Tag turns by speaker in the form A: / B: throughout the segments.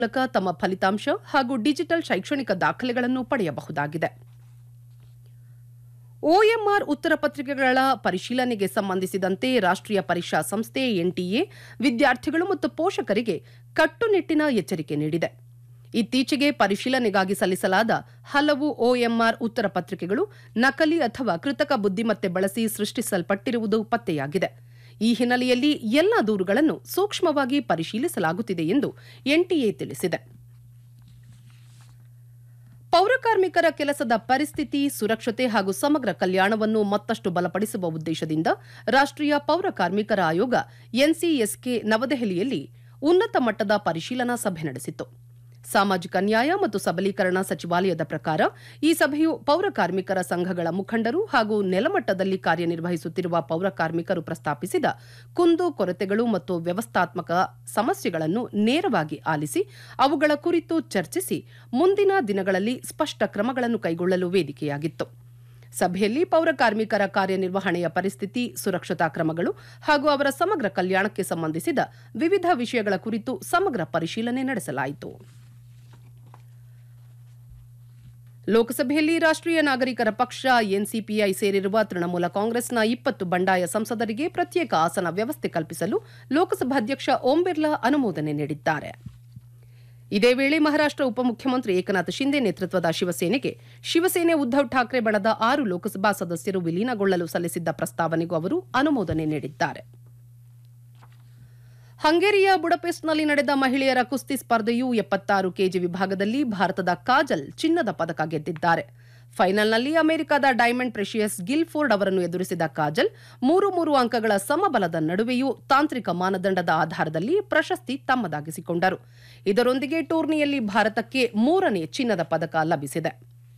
A: ಮೂಲಕ ತಮ್ಮ ಫಲಿತಾಂಶ ಹಾಗೂ ಡಿಜಿಟಲ್ ಶೈಕ್ಷಣಿಕ ದಾಖಲೆಗಳನ್ನು ಪಡೆಯಬಹುದಾಗಿದೆ ಒಎಂಆರ್ ಉತ್ತರ ಪತ್ರಿಕೆಗಳ ಪರಿಶೀಲನೆಗೆ ಸಂಬಂಧಿಸಿದಂತೆ ರಾಷ್ಟ್ರೀಯ ಪರೀಕ್ಷಾ ಸಂಸ್ಥೆ ಎನ್ಟಿಎ ವಿದ್ಯಾರ್ಥಿಗಳು ಮತ್ತು ಪೋಷಕರಿಗೆ ಕಟ್ಟುನಿಟ್ಟಿನ ಎಚ್ಚರಿಕೆ ನೀಡಿದೆ ಇತ್ತೀಚೆಗೆ ಪರಿಶೀಲನೆಗಾಗಿ ಸಲ್ಲಿಸಲಾದ ಹಲವು ಒಎಂಆರ್ ಉತ್ತರ ಪತ್ರಿಕೆಗಳು ನಕಲಿ ಅಥವಾ ಕೃತಕ ಬುದ್ದಿಮತ್ತೆ ಬಳಸಿ ಸೃಷ್ಟಿಸಲ್ಪಟ್ಟಿರುವುದು ಪತ್ತೆಯಾಗಿದೆ ಈ ಹಿನ್ನೆಲೆಯಲ್ಲಿ ಎಲ್ಲ ದೂರುಗಳನ್ನು ಸೂಕ್ಷ್ಮವಾಗಿ ಪರಿಶೀಲಿಸಲಾಗುತ್ತಿದೆ ಎಂದು ಎನ್ಟಿಎ ತಿಳಿಸಿದೆ ಪೌರಕಾರ್ಮಿಕರ ಕೆಲಸದ ಪರಿಸ್ಥಿತಿ ಸುರಕ್ಷತೆ ಹಾಗೂ ಸಮಗ್ರ ಕಲ್ಯಾಣವನ್ನು ಮತ್ತಷ್ಟು ಬಲಪಡಿಸುವ ಉದ್ದೇಶದಿಂದ ರಾಷ್ಟ್ರೀಯ ಪೌರ ಕಾರ್ಮಿಕರ ಆಯೋಗ ಎನ್ಸಿಎಸ್ಕೆ ನವದೆಹಲಿಯಲ್ಲಿ ಉನ್ನತ ಮಟ್ಟದ ಪರಿಶೀಲನಾ ಸಭೆ ನಡೆಸಿತು ಸಾಮಾಜಿಕ ನ್ಯಾಯ ಮತ್ತು ಸಬಲೀಕರಣ ಸಚಿವಾಲಯದ ಪ್ರಕಾರ ಈ ಸಭೆಯು ಪೌರ ಕಾರ್ಮಿಕರ ಸಂಘಗಳ ಮುಖಂಡರು ಹಾಗೂ ನೆಲಮಟ್ಟದಲ್ಲಿ ಕಾರ್ಯನಿರ್ವಹಿಸುತ್ತಿರುವ ಪೌರ ಕಾರ್ಮಿಕರು ಪ್ರಸ್ತಾಪಿಸಿದ ಕುಂದು ಕೊರತೆಗಳು ಮತ್ತು ವ್ಯವಸ್ಥಾತ್ಮಕ ಸಮಸ್ಯೆಗಳನ್ನು ನೇರವಾಗಿ ಆಲಿಸಿ ಅವುಗಳ ಕುರಿತು ಚರ್ಚಿಸಿ ಮುಂದಿನ ದಿನಗಳಲ್ಲಿ ಸ್ಪಷ್ಟ ಕ್ರಮಗಳನ್ನು ಕೈಗೊಳ್ಳಲು ವೇದಿಕೆಯಾಗಿತ್ತು ಸಭೆಯಲ್ಲಿ ಪೌರ ಕಾರ್ಮಿಕರ ಕಾರ್ಯನಿರ್ವಹಣೆಯ ಪರಿಸ್ಥಿತಿ ಸುರಕ್ಷತಾ ಕ್ರಮಗಳು ಹಾಗೂ ಅವರ ಸಮಗ್ರ ಕಲ್ಯಾಣಕ್ಕೆ ಸಂಬಂಧಿಸಿದ ವಿವಿಧ ವಿಷಯಗಳ ಕುರಿತು ಸಮಗ್ರ ಪರಿಶೀಲನೆ ನಡೆಸಲಾಯಿತು ಲೋಕಸಭೆಯಲ್ಲಿ ರಾಷ್ಟ್ರೀಯ ನಾಗರಿಕರ ಪಕ್ಷ ಎನ್ಸಿಪಿಐ ಸೇರಿರುವ ತೃಣಮೂಲ ಕಾಂಗ್ರೆಸ್ನ ಇಪ್ಪತ್ತು ಬಂಡಾಯ ಸಂಸದರಿಗೆ ಪ್ರತ್ಯೇಕ ಆಸನ ವ್ಯವಸ್ಥೆ ಕಲ್ಪಿಸಲು ಲೋಕಸಭಾಧ್ಯಕ್ಷ ಓಂ ಬಿರ್ಲಾ ಅನುಮೋದನೆ ನೀಡಿದ್ದಾರೆ ಇದೇ ವೇಳೆ ಮಹಾರಾಷ್ಟ್ರ ಉಪಮುಖ್ಯಮಂತ್ರಿ ಏಕನಾಥ್ ಶಿಂದೆ ನೇತೃತ್ವದ ಶಿವಸೇನೆಗೆ ಶಿವಸೇನೆ ಉದ್ದವ್ ಠಾಕ್ರೆ ಬಣದ ಆರು ಲೋಕಸಭಾ ಸದಸ್ಯರು ವಿಲೀನಗೊಳ್ಳಲು ಸಲ್ಲಿಸಿದ್ದ ಪ್ರಸ್ತಾವನೆಗೂ ಅವರು ಅನುಮೋದನೆ ನೀಡಿದ್ದಾರೆ ಹಂಗೇರಿಯ ಬುಡಪೆಸ್ಟ್ನಲ್ಲಿ ನಡೆದ ಮಹಿಳೆಯರ ಕುಸ್ತಿ ಸ್ಪರ್ಧೆಯು ಎಪ್ಪತ್ತಾರು ಕೆಜಿ ವಿಭಾಗದಲ್ಲಿ ಭಾರತದ ಕಾಜಲ್ ಚಿನ್ನದ ಪದಕ ಗೆದ್ದಿದ್ದಾರೆ ಫೈನಲ್ನಲ್ಲಿ ಅಮೆರಿಕದ ಡೈಮಂಡ್ ಪ್ರೆಷಿಯಸ್ ಗಿಲ್ಫೋರ್ಡ್ ಅವರನ್ನು ಎದುರಿಸಿದ ಕಾಜಲ್ ಮೂರು ಮೂರು ಅಂಕಗಳ ಸಮಬಲದ ನಡುವೆಯೂ ತಾಂತ್ರಿಕ ಮಾನದಂಡದ ಆಧಾರದಲ್ಲಿ ಪ್ರಶಸ್ತಿ ತಮ್ಮದಾಗಿಸಿಕೊಂಡರು ಇದರೊಂದಿಗೆ ಟೂರ್ನಿಯಲ್ಲಿ ಭಾರತಕ್ಕೆ ಮೂರನೇ ಚಿನ್ನದ ಪದಕ ಲಭಿಸಿದೆ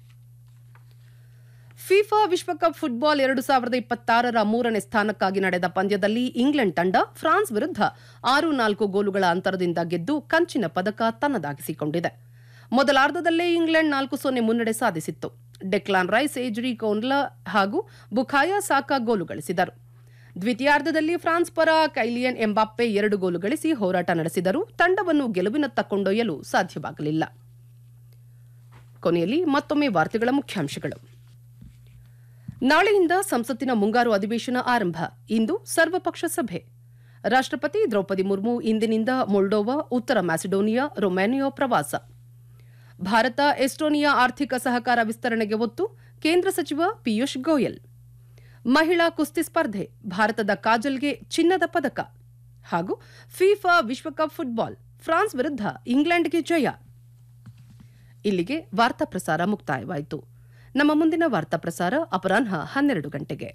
A: ಫಿಫಾ ವಿಶ್ವಕಪ್ ಫುಟ್ಬಾಲ್ ಎರಡು ಸಾವಿರದ ಇಪ್ಪತ್ತಾರರ ಮೂರನೇ ಸ್ಥಾನಕ್ಕಾಗಿ ನಡೆದ ಪಂದ್ಯದಲ್ಲಿ ಇಂಗ್ಲೆಂಡ್ ತಂಡ ಫ್ರಾನ್ಸ್ ವಿರುದ್ಧ ಆರು ನಾಲ್ಕು ಗೋಲುಗಳ ಅಂತರದಿಂದ ಗೆದ್ದು ಕಂಚಿನ ಪದಕ ತನ್ನದಾಗಿಸಿಕೊಂಡಿದೆ ಮೊದಲಾರ್ಧದಲ್ಲೇ ಇಂಗ್ಲೆಂಡ್ ನಾಲ್ಕು ಸೊನ್ನೆ ಮುನ್ನಡೆ ಸಾಧಿಸಿತ್ತು ಡೆಕ್ಲಾನ್ ರೈಸ್ ಏಜ್ರಿ ಕೋನ್ಲಾ ಹಾಗೂ ಬುಖಾಯ ಸಾಕಾ ಗೋಲು ಗಳಿಸಿದರು ದ್ವಿತೀಯಾರ್ಧದಲ್ಲಿ ಫ್ರಾನ್ಸ್ ಪರ ಕೈಲಿಯನ್ ಎಂಬಾಪ್ಪೆ ಎರಡು ಗೋಲು ಗಳಿಸಿ ಹೋರಾಟ ನಡೆಸಿದರೂ ತಂಡವನ್ನು ಗೆಲುವಿನತ್ತ ಕೊಂಡೊಯ್ಯಲು ಸಾಧ್ಯವಾಗಲಿಲ್ಲ ಕೊನೆಯಲ್ಲಿ ಮತ್ತೊಮ್ಮೆ ವಾರ್ತೆಗಳ ಮುಖ್ಯಾಂಶಗಳು ನಾಳೆಯಿಂದ ಸಂಸತ್ತಿನ ಮುಂಗಾರು ಅಧಿವೇಶನ ಆರಂಭ ಇಂದು ಸರ್ವಪಕ್ಷ ಸಭೆ ರಾಷ್ಟ್ರಪತಿ ದ್ರೌಪದಿ ಮುರ್ಮು ಇಂದಿನಿಂದ ಮೊಲ್ಡೋವಾ ಉತ್ತರ ಮ್ಯಾಸಿಡೋನಿಯಾ ರೊಮ್ಯಾನಿಯಾ ಪ್ರವಾಸ ಭಾರತ ಎಸ್ಟೋನಿಯಾ ಆರ್ಥಿಕ ಸಹಕಾರ ವಿಸ್ತರಣೆಗೆ ಒತ್ತು ಕೇಂದ್ರ ಸಚಿವ ಪಿಯೂಷ್ ಗೋಯಲ್ ಮಹಿಳಾ ಕುಸ್ತಿ ಸ್ಪರ್ಧೆ ಭಾರತದ ಕಾಜಲ್ಗೆ ಚಿನ್ನದ ಪದಕ ಹಾಗೂ ಫಿಫಾ ವಿಶ್ವಕಪ್ ಫುಟ್ಬಾಲ್ ಫ್ರಾನ್ಸ್ ವಿರುದ್ಧ ಇಂಗ್ಲೆಂಡ್ಗೆ ಜಯ ಇಲ್ಲಿಗೆ ವಾರ್ತಾ ಪ್ರಸಾರ ಮುಕ್ತಾಯವಾಯಿತು ನಮ್ಮ ಮುಂದಿನ ವಾರ್ತಾ ಪ್ರಸಾರ ಅಪರಾಹ್ನ ಹನ್ನೆರಡು ಗಂಟೆಗೆ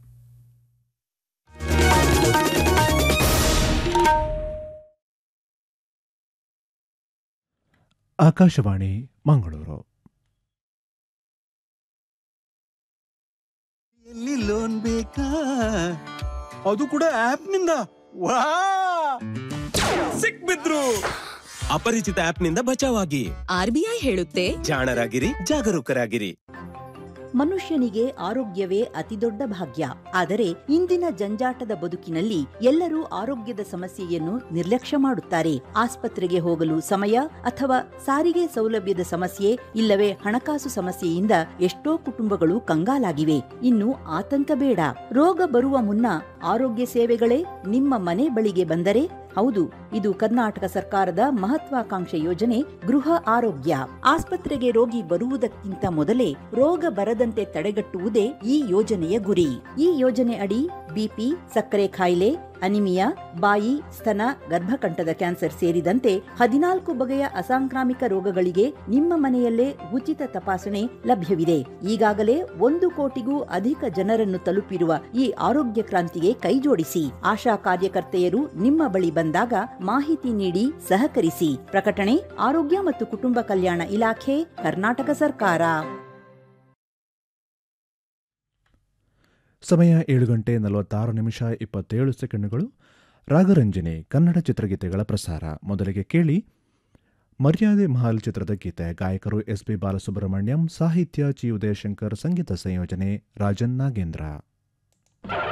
B: ಆಕಾಶವಾಣಿ ಮಂಗಳೂರು
C: ಎಲ್ಲಿ ಲೋನ್ ಬೇಕಾ ಅದು ಕೂಡ ಆಪ್ ನಿಂದ ವಾ ಸಿಕ್ಬಿದ್ರು ಅಪರಿಚಿತ ಆಪ್ ನಿಂದ ಬಚಾವಾಗಿ
D: ಆರ್ಬಿಐ ಹೇಳುತ್ತೆ
C: ಜಾಣರಾಗಿರಿ ಜಾಗರೂಕರಾಗಿರಿ
E: ಮನುಷ್ಯನಿಗೆ ಆರೋಗ್ಯವೇ ಅತಿದೊಡ್ಡ ಭಾಗ್ಯ ಆದರೆ ಇಂದಿನ ಜಂಜಾಟದ ಬದುಕಿನಲ್ಲಿ ಎಲ್ಲರೂ ಆರೋಗ್ಯದ ಸಮಸ್ಯೆಯನ್ನು ನಿರ್ಲಕ್ಷ್ಯ ಮಾಡುತ್ತಾರೆ ಆಸ್ಪತ್ರೆಗೆ ಹೋಗಲು ಸಮಯ ಅಥವಾ ಸಾರಿಗೆ ಸೌಲಭ್ಯದ ಸಮಸ್ಯೆ ಇಲ್ಲವೇ ಹಣಕಾಸು ಸಮಸ್ಯೆಯಿಂದ ಎಷ್ಟೋ ಕುಟುಂಬಗಳು ಕಂಗಾಲಾಗಿವೆ ಇನ್ನು ಆತಂಕ ಬೇಡ ರೋಗ ಬರುವ ಮುನ್ನ ಆರೋಗ್ಯ ಸೇವೆಗಳೇ ನಿಮ್ಮ ಮನೆ ಬಳಿಗೆ ಬಂದರೆ ಹೌದು ಇದು ಕರ್ನಾಟಕ ಸರ್ಕಾರದ ಮಹತ್ವಾಕಾಂಕ್ಷೆ ಯೋಜನೆ ಗೃಹ ಆರೋಗ್ಯ ಆಸ್ಪತ್ರೆಗೆ ರೋಗಿ ಬರುವುದಕ್ಕಿಂತ ಮೊದಲೇ ರೋಗ ಬರದಂತೆ ತಡೆಗಟ್ಟುವುದೇ ಈ ಯೋಜನೆಯ ಗುರಿ ಈ ಯೋಜನೆ ಅಡಿ ಬಿಪಿ ಸಕ್ಕರೆ ಕಾಯಿಲೆ ಅನಿಮಿಯಾ ಬಾಯಿ ಸ್ತನ ಗರ್ಭಕಂಠದ ಕ್ಯಾನ್ಸರ್ ಸೇರಿದಂತೆ ಹದಿನಾಲ್ಕು ಬಗೆಯ ಅಸಾಂಕ್ರಾಮಿಕ ರೋಗಗಳಿಗೆ ನಿಮ್ಮ ಮನೆಯಲ್ಲೇ ಉಚಿತ ತಪಾಸಣೆ ಲಭ್ಯವಿದೆ ಈಗಾಗಲೇ ಒಂದು ಕೋಟಿಗೂ ಅಧಿಕ ಜನರನ್ನು ತಲುಪಿರುವ ಈ ಆರೋಗ್ಯ ಕ್ರಾಂತಿಗೆ ಕೈಜೋಡಿಸಿ ಆಶಾ ಕಾರ್ಯಕರ್ತೆಯರು ನಿಮ್ಮ ಬಳಿ ಬಂದಾಗ ಮಾಹಿತಿ ನೀಡಿ ಸಹಕರಿಸಿ ಪ್ರಕಟಣೆ ಆರೋಗ್ಯ ಮತ್ತು ಕುಟುಂಬ ಕಲ್ಯಾಣ ಇಲಾಖೆ ಕರ್ನಾಟಕ ಸರ್ಕಾರ
B: ಸಮಯ ಏಳು ಗಂಟೆ ನಲವತ್ತಾರು ನಿಮಿಷ ಇಪ್ಪತ್ತೇಳು ಸೆಕೆಂಡುಗಳು ರಾಗರಂಜನೆ ಕನ್ನಡ ಚಿತ್ರಗೀತೆಗಳ ಪ್ರಸಾರ ಮೊದಲಿಗೆ ಕೇಳಿ ಮರ್ಯಾದೆ ಮಹಲ್ ಚಿತ್ರದ ಗೀತೆ ಗಾಯಕರು ಎಸ್ ಪಿ ಬಾಲಸುಬ್ರಹ್ಮಣ್ಯಂ ಸಾಹಿತ್ಯ ಚಿ ಉದಯಶಂಕರ್ ಸಂಗೀತ ಸಂಯೋಜನೆ ರಾಜನ್ ನಾಗೇಂದ್ರ